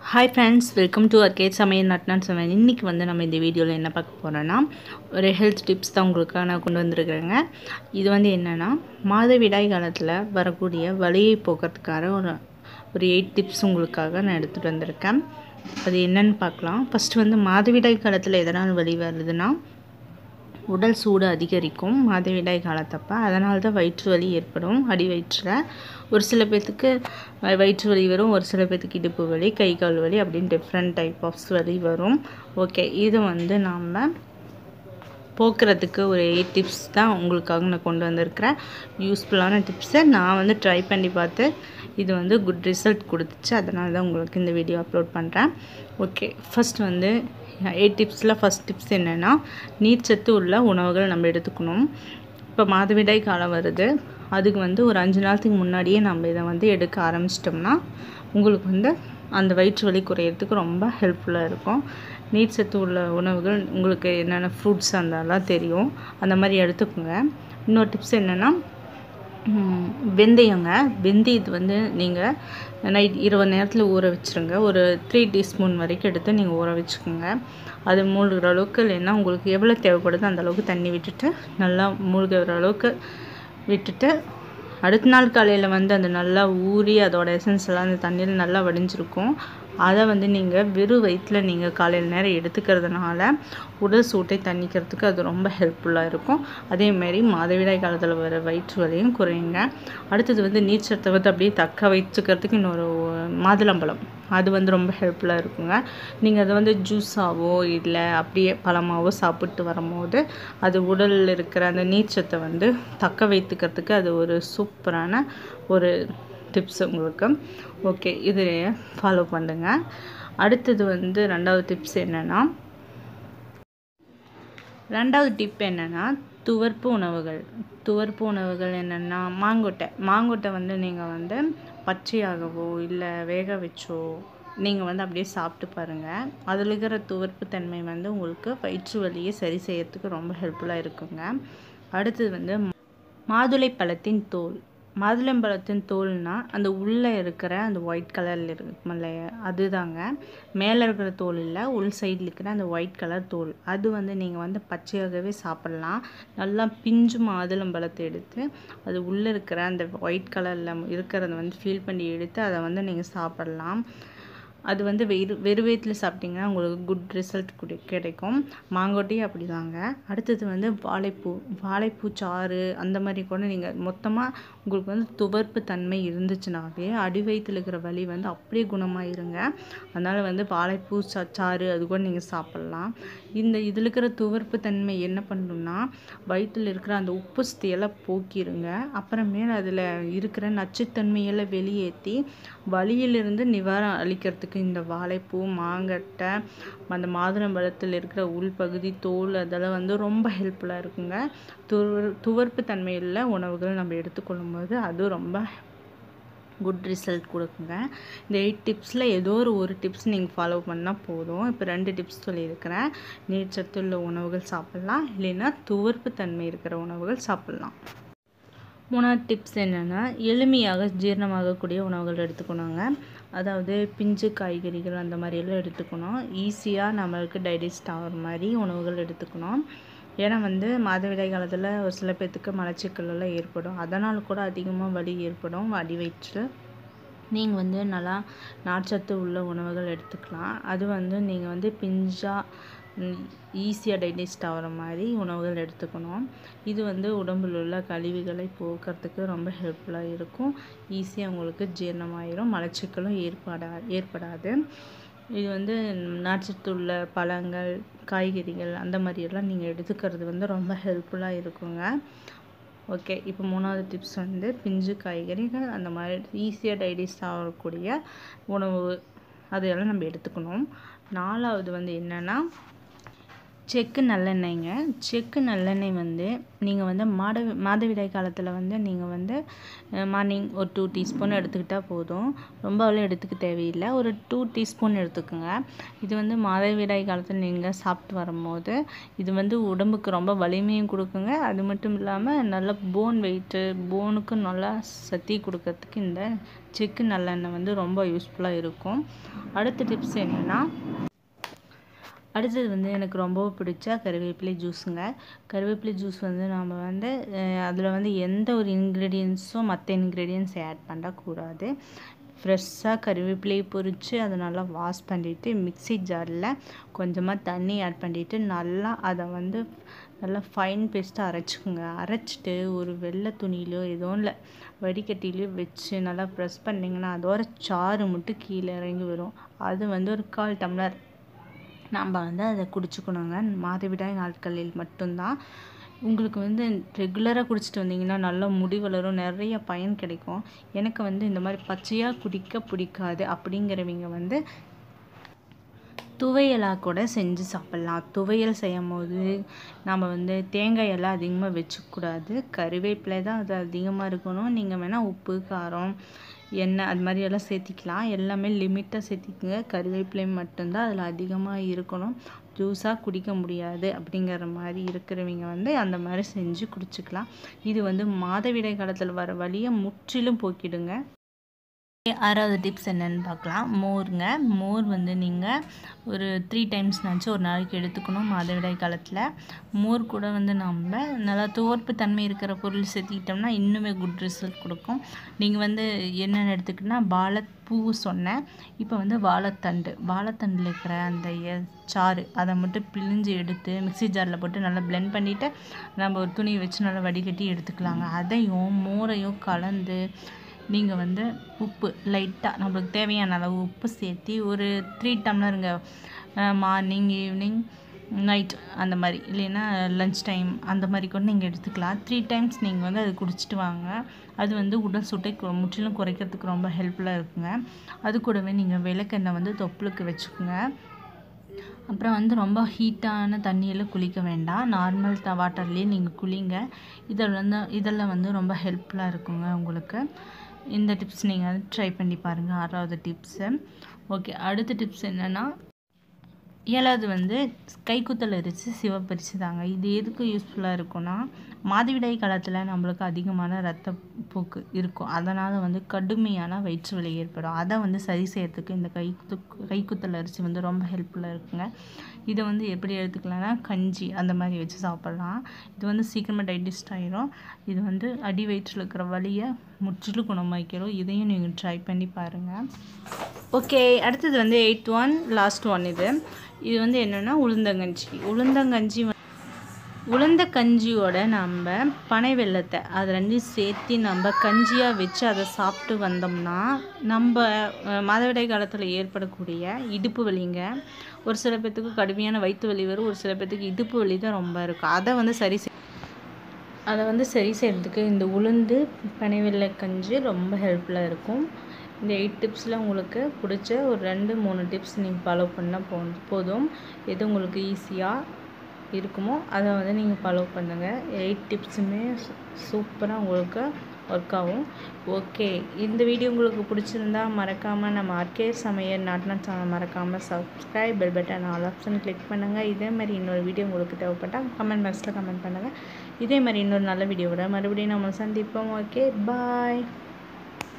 hi friends welcome to அர்கேட் சமையல் நட்னான் சமையல் இன்றைக்கி வந்து நம்ம இந்த வீடியோவில் என்ன பார்க்க போகிறோன்னா ஒரு ஹெல்த் டிப்ஸ் தான் உங்களுக்காக நான் கொண்டு வந்திருக்கிறேங்க இது வந்து என்னென்னா மாதவிடாய் காலத்தில் வரக்கூடிய வலியை போக்குறதுக்காக ஒரு ஒரு எயிட் டிப்ஸ் உங்களுக்காக நான் எடுத்துகிட்டு வந்திருக்கேன் அது என்னன்னு பார்க்கலாம் ஃபஸ்ட்டு வந்து மாதவிடாய் காலத்தில் எதனால் வலி வருதுன்னா உடல் சூடு அதிகரிக்கும் மாதவிடாய் காலத்தப்போ அதனால தான் வயிற்று வலி ஏற்படும் அடி வயிற்றில் ஒரு சில பேர்த்துக்கு வ- வயிற்று வலி வரும் ஒரு சில பேர்த்துக்கு இடுப்பு வலி கை கால் வலி அப்படின்னு டிஃப்ரெண்ட் டைப் ஆஃப் வலி வரும் ஓகே இது வந்து நாம் போக்குறதுக்கு ஒரு எயிட் டிப்ஸ் தான் உங்களுக்காக நான் கொண்டு வந்திருக்கிறேன் யூஸ்ஃபுல்லான டிப்ஸை நான் வந்து ட்ரை பண்ணி பார்த்து இது வந்து குட் ரிசல்ட் கொடுத்துச்சு அதனால தான் உங்களுக்கு இந்த வீடியோ அப்லோட் பண்ணுறேன் ஓகே ஃபர்ஸ்ட் வந்து எயிட் டிப்ஸில் ஃபஸ்ட் டிப்ஸ் என்னென்னா நீர்ச்சத்து உள்ள உணவுகள் நம்ம எடுத்துக்கணும் இப்போ மாதவிடாய் காலம் வருது அதுக்கு வந்து ஒரு அஞ்சு நாளத்துக்கு முன்னாடியே நம்ம இதை வந்து எடுக்க ஆரம்பிச்சிட்டோம்னா உங்களுக்கு வந்து அந்த வயிற்று வலி குறையிறதுக்கு ரொம்ப ஹெல்ப்ஃபுல்லாக இருக்கும் நீர் சத்து உள்ள உணவுகள் உங்களுக்கு என்னென்ன ஃப்ரூட்ஸ் அதெல்லாம் தெரியும் அந்த மாதிரி எடுத்துக்கோங்க இன்னொரு டிப்ஸ் என்னென்னா ம், வெந்தயங்க வெந்தயத்து வந்து நீங்கள் நைட் இரவு நேரத்தில் ஊற வச்சுருங்க ஒரு த்ரீ டீஸ்பூன் வரைக்கும் எடுத்து நீங்கள் ஊற வச்சுக்கோங்க அது மூழ்கிற அளவுக்கு இல்லைன்னா உங்களுக்கு எவ்வளோ தேவைப்படுதோ அந்த அளவுக்கு தண்ணி விட்டுட்டு நல்லா மூழ்கிற அளவுக்கு விட்டுட்டு அடுத்த நாள் காலையில் வந்து அது நல்லா ஊறி அதோட எசன்ஸ் எல்லாம் அந்த தண்ணியில் நல்லா வடிஞ்சிருக்கும் அதை வந்து நீங்கள் வெறும் வயிற்றில் நீங்கள் காலையில் நேரம் எடுத்துக்கிறதுனால உடல் சூட்டை தணிக்கிறதுக்கு அது ரொம்ப ஹெல்ப்ஃபுல்லாக இருக்கும் அதேமாரி மாதவிடாய் காலத்தில் வர வயிற்று வலியும் குறையுங்க அடுத்தது வந்து நீர்ச்சத்தை வந்து அப்படியே தக்க வச்சுக்கிறதுக்கு இன்னொரு மாதுளம்பழம் அது வந்து ரொம்ப ஹெல்ப்ஃபுல்லாக இருக்குங்க நீங்கள் அதை வந்து ஜூஸாவோ இல்லை அப்படியே பழமாவோ சாப்பிட்டு வரும்போது அது உடலில் இருக்கிற அந்த நீர்ச்சத்தை வந்து தக்க வைத்துக்கிறதுக்கு அது ஒரு சூப்பரான ஒரு டிப்ஸ் உங்களுக்கு ஓகே இது ஃபாலோ பண்ணுங்க அடுத்தது வந்து ரெண்டாவது டிப்ஸ் என்னென்னா ரெண்டாவது டிப் என்னென்னா துவர்ப்பு உணவுகள் துவர்ப்பு உணவுகள் என்னென்னா மாங்கொட்டை மாங்கொட்டை வந்து நீங்கள் வந்து பச்சையாகவோ இல்லை வேக வச்சோ நீங்கள் வந்து அப்படியே சாப்பிட்டு பாருங்கள் அதில் இருக்கிற துவர்ப்பு தன்மை வந்து உங்களுக்கு வயிற்று வலியை சரி செய்யறதுக்கு ரொம்ப ஹெல்ப்ஃபுல்லாக இருக்குங்க அடுத்தது வந்து மாதுளை பழத்தின் தோல் மாதுளம்பழத்தின் தோல்னா அந்த உள்ளே இருக்கிற அந்த ஒயிட் கலரில் இருக்கும் இல்லையா அதுதாங்க மேலே இருக்கிற தோல் இல்லை உள் சைடில் இருக்கிற அந்த ஒயிட் கலர் தோல் அது வந்து நீங்கள் வந்து பச்சையாகவே சாப்பிட்லாம் நல்லா பிஞ்சு மாதுளம்பழத்தை எடுத்து அது உள்ளே இருக்கிற அந்த ஒயிட் கலரில் இருக்கிறத வந்து ஃபீல் பண்ணி எடுத்து அதை வந்து நீங்கள் சாப்பிட்லாம் அது வந்து வெறு வெறு வயிற்றில் சாப்பிட்டிங்கன்னா உங்களுக்கு குட் ரிசல்ட் குடி கிடைக்கும் மாங்கொட்டையும் அப்படிதாங்க அடுத்தது வந்து வாழைப்பூ வாழைப்பூ சாறு அந்த மாதிரி கூட நீங்கள் மொத்தமாக உங்களுக்கு வந்து துவர்ப்பு தன்மை இருந்துச்சுனாவே அடி வயிற்றில் இருக்கிற வலி வந்து அப்படியே குணமாயிருங்க அதனால் வந்து வாழைப்பூ சா சாறு அது கூட நீங்கள் சாப்பிட்லாம் இந்த இதில் இருக்கிற துவர்ப்பு தன்மை என்ன பண்ணணும்னா வயிற்றில் இருக்கிற அந்த உப்பு சத்தையெல்லாம் போக்கிருங்க அப்புறமேல் அதில் இருக்கிற நச்சுத்தன்மையெல்லாம் வெளியேற்றி வலியிலிருந்து நிவாரணம் அளிக்கிறதுக்கு இந்த வாழைப்பூ மாங்கட்டை அந்த மாதுளம்பழத்தில் இருக்கிற உள்பகுதி தோல் அதெல்லாம் வந்து ரொம்ப ஹெல்ப்ஃபுல்லாக இருக்குங்க துவர் துவர்ப்பு தன்மையுள்ள உணவுகள் நம்ம எடுத்துக்கொள்ளும்போது அது ரொம்ப குட் ரிசல்ட் கொடுக்குங்க இந்த எயிட் டிப்ஸில் ஏதோ ஒரு ஒரு டிப்ஸ் நீங்கள் ஃபாலோ பண்ணால் போதும் இப்போ ரெண்டு டிப்ஸ் சொல்லியிருக்கிறேன் நீர்ச்சத்துள்ள உணவுகள் சாப்பிட்லாம் இல்லைன்னா துவர்ப்பு தன்மை இருக்கிற உணவுகள் சாப்பிட்லாம் மூணாவது டிப்ஸ் என்னென்னா எளிமையாக ஜீரணமாகக்கூடிய உணவுகள் எடுத்துக்கணுங்க அதாவது பிஞ்சு காய்கறிகள் அந்த மாதிரி எல்லாம் எடுத்துக்கணும் ஈஸியாக நம்மளுக்கு டைஜஸ்ட் ஆகிற மாதிரி உணவுகள் எடுத்துக்கணும் ஏன்னா வந்து மாதவிடாய் காலத்தில் ஒரு சில பேர்த்துக்கு மலச்சிக்கல் எல்லாம் ஏற்படும் அதனால் கூட அதிகமாக வலி ஏற்படும் அடி வயிற்று நீங்கள் வந்து நல்லா நார்ச்சத்து உள்ள உணவுகள் எடுத்துக்கலாம் அது வந்து நீங்கள் வந்து பிஞ்சாக ஈஸியாக டைஜஸ்ட் ஆகிற மாதிரி உணவுகள் எடுத்துக்கணும் இது வந்து உடம்பில் உள்ள கழிவுகளை போக்குறதுக்கு ரொம்ப ஹெல்ப்ஃபுல்லாக இருக்கும் ஈஸியாக உங்களுக்கு ஜீரணமாயிரும் மலச்சிக்கலும் ஏற்படா ஏற்படாது இது வந்து நார்ச்சத்து உள்ள பழங்கள் காய்கறிகள் அந்த மாதிரியெல்லாம் நீங்கள் எடுத்துக்கிறது வந்து ரொம்ப ஹெல்ப்ஃபுல்லாக இருக்குங்க ஓகே இப்போ மூணாவது டிப்ஸ் வந்து பிஞ்சு காய்கறிகள் அந்த மாதிரி ஈஸியாக டைஜஸ்ட் ஆகக்கூடிய உணவு அதையெல்லாம் நம்ம எடுத்துக்கணும் நாலாவது வந்து என்னென்னா செக்கு நல்லெண்ணெய்ங்க செக்கு நல்லெண்ணெய் வந்து நீங்கள் வந்து மாட மாதவிடாய் காலத்தில் வந்து நீங்கள் வந்து மார்னிங் ஒரு டூ டீஸ்பூன் எடுத்துக்கிட்டால் போதும் ரொம்ப அவ்வளோ எடுத்துக்க தேவையில்லை ஒரு டூ டீஸ்பூன் எடுத்துக்கோங்க இது வந்து மாதவிடாய் காலத்தில் நீங்கள் சாப்பிட்டு வரும்போது இது வந்து உடம்புக்கு ரொம்ப வலிமையும் கொடுக்குங்க அது மட்டும் இல்லாமல் நல்ல போன் வெயிட்டு போனுக்கு நல்லா சக்தி கொடுக்கறதுக்கு இந்த செக்கு நல்லெண்ணெய் வந்து ரொம்ப யூஸ்ஃபுல்லாக இருக்கும் அடுத்த டிப்ஸ் என்னென்னா அடுத்தது வந்து எனக்கு ரொம்ப பிடிச்ச கருவேப்பிலை ஜூஸுங்க கருவேப்பிலை ஜூஸ் வந்து நம்ம வந்து அதில் வந்து எந்த ஒரு இன்க்ரீடியன்ஸும் மற்ற இன்க்ரீடியன்ஸ் ஆட் பண்ணக்கூடாது ஃப்ரெஷ்ஷாக கருவேப்பிலையை பொரித்து அதை நல்லா வாஷ் பண்ணிவிட்டு மிக்சி ஜாரில் கொஞ்சமாக தண்ணி ஆட் பண்ணிவிட்டு நல்லா அதை வந்து நல்லா ஃபைன் பேஸ்ட்டாக அரைச்சிக்கோங்க அரைச்சிட்டு ஒரு வெள்ளை துணியிலோ ஏதோ இல்லை வடிகட்டிலையோ வச்சு நல்லா ப்ரெஸ் பண்ணிங்கன்னா அதோட சாறு மட்டும் கீழே இறங்கி வரும் அது வந்து ஒரு கால் டம்ளர் நம்ம வந்து அதை குடிச்சுக்கணுங்க மாதவிடாய் நாட்களில் மட்டும்தான் உங்களுக்கு வந்து ரெகுலராக குடிச்சிட்டு வந்தீங்கன்னா நல்லா முடி வளரும் நிறைய பயன் கிடைக்கும் எனக்கு வந்து இந்த மாதிரி பச்சையாக குடிக்க பிடிக்காது அப்படிங்கிறவங்க வந்து துவையலாக கூட செஞ்சு சாப்பிட்லாம் துவையல் செய்யும் போது நம்ம வந்து தேங்காய் எல்லாம் அதிகமாக வச்சுக்கூடாது கருவேப்பிலை தான் அது அதிகமாக இருக்கணும் நீங்கள் வேணால் உப்பு காரம் எண்ணெய் அது மாதிரி எல்லாம் சேர்த்திக்கலாம் எல்லாமே லிமிட்டாக சேர்த்திக்கங்க கருவேப்பிலை மட்டும்தான் அதில் அதிகமாக இருக்கணும் ஜூஸாக குடிக்க முடியாது அப்படிங்கிற மாதிரி இருக்கிறவங்க வந்து அந்த மாதிரி செஞ்சு குடிச்சிக்கலாம் இது வந்து மாதவிடாய் காலத்தில் வர வழியை முற்றிலும் போக்கிடுங்க ஆறாவது டிப்ஸ் என்னென்னு பார்க்கலாம் மோருங்க மோர் வந்து நீங்கள் ஒரு த்ரீ டைம்ஸ்னாச்சும் ஒரு நாளைக்கு எடுத்துக்கணும் மாதவிடாய் காலத்தில் மோர் கூட வந்து நம்ம நல்லா துவர்ப்பு தன்மை இருக்கிற பொருள் சேர்த்திக்கிட்டோம்னா இன்னுமே குட் ரிசல்ட் கொடுக்கும் நீங்கள் வந்து என்னென்ன எடுத்துக்கிட்டோன்னா வாழைப்பூ சொன்னேன் இப்போ வந்து வாழைத்தண்டு வாழைத்தண்டில் இருக்கிற அந்த சாறு அதை மட்டும் பிழிஞ்சு எடுத்து மிக்சி ஜாரில் போட்டு நல்லா பிளெண்ட் பண்ணிவிட்டு நம்ம ஒரு துணியை வச்சு நல்லா வடிகட்டி எடுத்துக்கலாங்க அதையும் மோரையும் கலந்து நீங்கள் வந்து உப்பு லைட்டாக நம்மளுக்கு தேவையான அளவு உப்பு சேர்த்தி ஒரு த்ரீ டம்ளருங்க மார்னிங் ஈவினிங் நைட் அந்த மாதிரி இல்லைன்னா லன்ச் டைம் அந்த மாதிரி கூட நீங்கள் எடுத்துக்கலாம் த்ரீ டைம்ஸ் நீங்கள் வந்து அது குடிச்சிட்டு வாங்க அது வந்து உடல் சுட்டை முற்றிலும் குறைக்கிறதுக்கு ரொம்ப ஹெல்ப்ஃபுல்லாக இருக்குங்க அது கூடவே நீங்கள் விளக்கெண்ணெய் வந்து தொப்புளுக்கு வச்சுக்கோங்க அப்புறம் வந்து ரொம்ப ஹீட்டான தண்ணியில் குளிக்க வேண்டாம் நார்மல் த வாட்டர்லேயே நீங்கள் குளிங்க இதில் வந்து இதெல்லாம் வந்து ரொம்ப ஹெல்ப்ஃபுல்லாக இருக்குங்க உங்களுக்கு இந்த டிப்ஸ் நீங்கள் வந்து ட்ரை பண்ணி பாருங்கள் ஆறாவது டிப்ஸு ஓகே அடுத்த டிப்ஸ் என்னென்னா ஏழாவது வந்து கைக்குத்தல் அரிசி சிவப்பரிசி தாங்க இது எதுக்கு யூஸ்ஃபுல்லாக இருக்கும்னா மாதவிடாய் காலத்தில் நம்மளுக்கு அதிகமான ரத்தப்போக்கு இருக்கும் அதனால் வந்து கடுமையான வயிற்று வலி ஏற்படும் அதை வந்து சரி செய்யறதுக்கு இந்த கை கைக்குத்தல் அரிசி வந்து ரொம்ப ஹெல்ப்ஃபுல்லாக இருக்குங்க இதை வந்து எப்படி எடுத்துக்கலாம்னா கஞ்சி அந்த மாதிரி வச்சு சாப்பிட்லாம் இது வந்து சீக்கிரமாக டைஜஸ்ட் ஆகிரும் இது வந்து அடி வயிற்றில் இருக்கிற வலியை முற்றிலும் குணமாக்கிறோம் இதையும் நீங்கள் ட்ரை பண்ணி பாருங்கள் ஓகே அடுத்தது வந்து எயித் ஒன் லாஸ்ட் ஒன் இது இது வந்து என்னென்னா உளுந்தங்கஞ்சி உளுந்தங்கஞ்சி உளுந்த கஞ்சியோட நம்ம பனை வெள்ளத்தை அது ரெண்டையும் சேர்த்து நம்ம கஞ்சியாக வச்சு அதை சாப்பிட்டு வந்தோம்னா நம்ம மாதவிடாய் காலத்தில் ஏற்படக்கூடிய இடுப்பு வலிங்க ஒரு சில பேர்த்துக்கு கடுமையான வயிற்று வலி வரும் ஒரு சில பேர்த்துக்கு இடுப்பு வலி தான் ரொம்ப இருக்கும் அதை வந்து சரி செய் அதை வந்து சரி செய்கிறதுக்கு இந்த உளுந்து பனை வெள்ளை கஞ்சி ரொம்ப ஹெல்ப்ஃபுல்லாக இருக்கும் இந்த எயிட் டிப்ஸில் உங்களுக்கு பிடிச்ச ஒரு ரெண்டு மூணு டிப்ஸ் நீங்கள் ஃபாலோ பண்ணால் போ போதும் எது உங்களுக்கு ஈஸியாக இருக்குமோ அதை வந்து நீங்கள் ஃபாலோ பண்ணுங்கள் எயிட் டிப்ஸுமே சூப்பராக உங்களுக்கு ஒர்க் ஆகும் ஓகே இந்த வீடியோ உங்களுக்கு பிடிச்சிருந்தா மறக்காமல் நம்ம ஆர்கே சமையல் நாட்னா சேனல் மறக்காமல் subscribe bell button all option click பண்ணுங்கள் இதே மாதிரி இன்னொரு வீடியோ உங்களுக்கு தேவைப்பட்டால் கமெண்ட் பாக்ஸில் கமெண்ட் பண்ணுங்கள் இதே மாதிரி இன்னொரு நல்ல வீடியோவோட மறுபடியும் நம்ம சந்திப்போம் ஓகே பாய்